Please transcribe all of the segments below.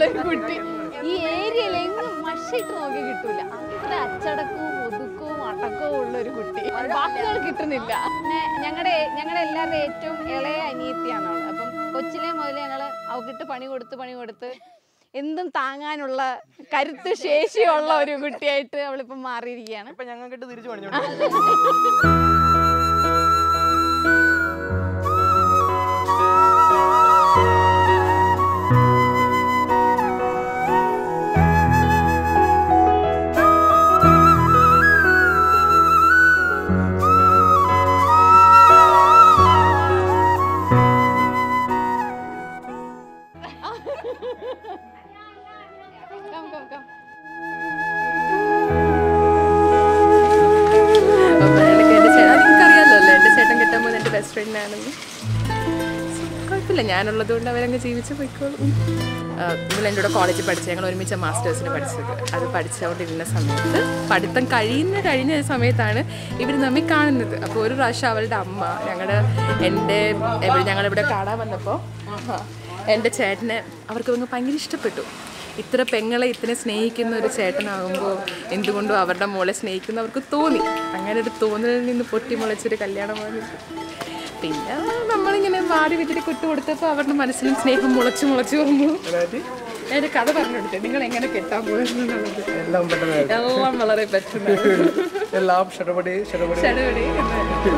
ഒരു കുട്ടി ഈ ഏരിയയിൽ എങ്ങും മഷിട്ട് നോക്കി കിട്ടൂല അത്ര അച്ചടക്കവും ഒതുക്കവും അടക്കവും ഉള്ള ഒരു കുട്ടി വാക്കുകൾ കിട്ടുന്നില്ല പിന്നെ ഞങ്ങളുടെ ഞങ്ങളുടെ എല്ലാവരുടെ ഏറ്റവും ഇളയ അനിയത്തിയാണ് അവള് അപ്പം കൊച്ചിലെ മുതലേ ഞങ്ങള് അവക്കിട്ട് പണി കൊടുത്ത് പണി കൊടുത്ത് എന്തും താങ്ങാനുള്ള കരുത്ത് ശേഷിയുള്ള ഒരു കുട്ടിയായിട്ട് അവളിപ്പം മാറിയിരിക്കുകയാണ് ഇപ്പൊ ഞങ്ങൾക്കിട്ട് തിരിച്ചു പണിഞ്ഞോണ്ട് Come, come, come. അപ്പോൾ എനിക്ക് എൻ്റെ ചേട്ടൻ അത് നിങ്ങൾക്കറിയാമല്ലോ അല്ലേ എൻ്റെ ചേട്ടൻ കിട്ടാൻ പോകുന്ന എൻ്റെ ബെസ്റ്റ് ഫ്രണ്ടാണെന്ന് കുഴപ്പമില്ല ഞാനുള്ളത് കൊണ്ട് അവരങ്ങ് ജീവിച്ച് പോയിക്കോളും ഇവൾ എൻ്റെ കൂടെ കോളേജിൽ പഠിച്ചത് ഞങ്ങൾ ഒരുമിച്ച് മാസ്റ്റേഴ്സിന് പഠിച്ചത് അത് പഠിച്ചുകൊണ്ടിരുന്ന സമയത്ത് പഠിത്തം കഴിയുന്ന കഴിഞ്ഞ സമയത്താണ് ഇവർ നമ്മി കാണുന്നത് അപ്പോൾ ഒരു പ്രാവശ്യം അവളുടെ അമ്മ ഞങ്ങളുടെ എൻ്റെ എവിടെ ഞങ്ങളിവിടെ കാണാൻ വന്നപ്പോൾ എൻ്റെ ചേട്ടനെ അവർക്ക് ഇവങ്ങ് ഭയങ്കര ഇഷ്ടപ്പെട്ടു ഇത്ര പെങ്ങളെ ഇത്ര സ്നേഹിക്കുന്ന ഒരു ചേട്ടനാകുമ്പോൾ എന്തുകൊണ്ടും അവരുടെ മോളെ സ്നേഹിക്കുന്നവർക്ക് തോന്നി അങ്ങനെ ഒരു തോന്നലിൽ നിന്ന് പൊട്ടിമുളച്ചൊരു കല്യാണമാണ് ഇത്. പിന്നെ നമ്മളിങ്ങനെ മാറി വിട്ടിട്ട് കുട്ടു കൊടുത്തപ്പോൾ അവരുടെ മനസ്സിലും സ്നേഹം മുളച്ചു മുളച്ചു വന്നു ഞാനൊരു കഥ പറഞ്ഞു കൊടുത്തേ നിങ്ങൾ എങ്ങനെ കെട്ടാൻ പോകുന്നുള്ളത് എല്ലാം പെട്ടെന്ന് എല്ലാം വളരെ പെട്ടെന്ന് എല്ലാം ഷടപടി ഷടപടി ചടപടി എന്നായിരുന്നു.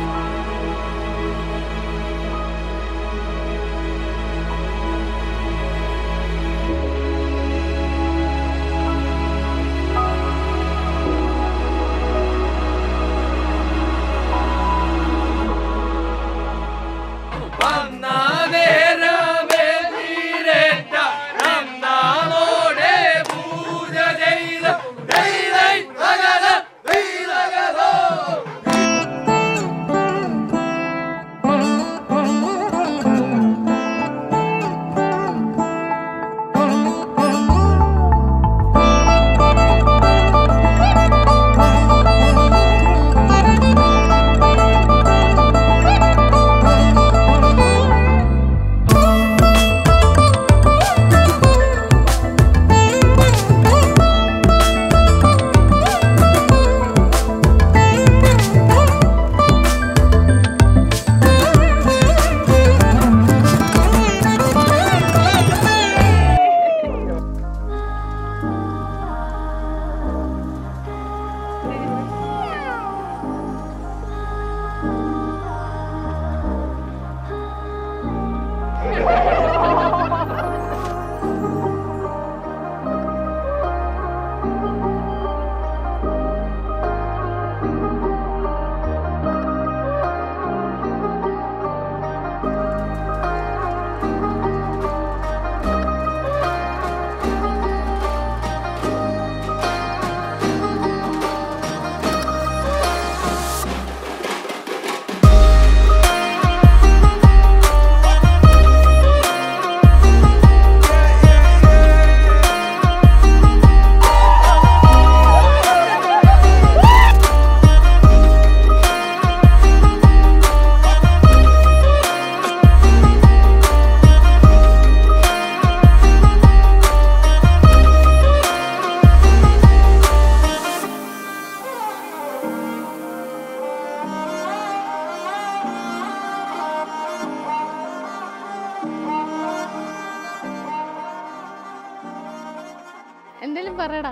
എന്തേലും പറയടാ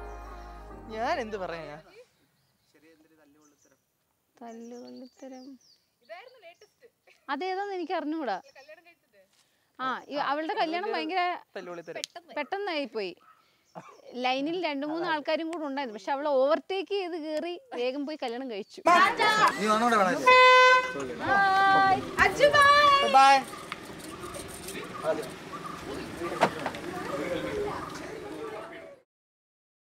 ഞാൻ എന്ത് പറയാ തല്ലുകൊള്ളിത്തരം അതേതാന്ന് എനിക്ക് അറിഞ്ഞുകൂടാ ആ ഈ- അവളുടെ കല്യാണം ഭയങ്കര തല്ലുള്ളി തരാം പെട്ടെന്നായി പോയി ലൈനിൽ രണ്ടു മൂന്ന് ആൾക്കാരും കൂടെ ഉണ്ടായിരുന്നു പക്ഷെ അവളെ ഓവർടേക്ക് ചെയ്ത് കേറി വേഗം പോയി കല്യാണം കഴിച്ചു നീ വന്നോടെ വേണം ബൈ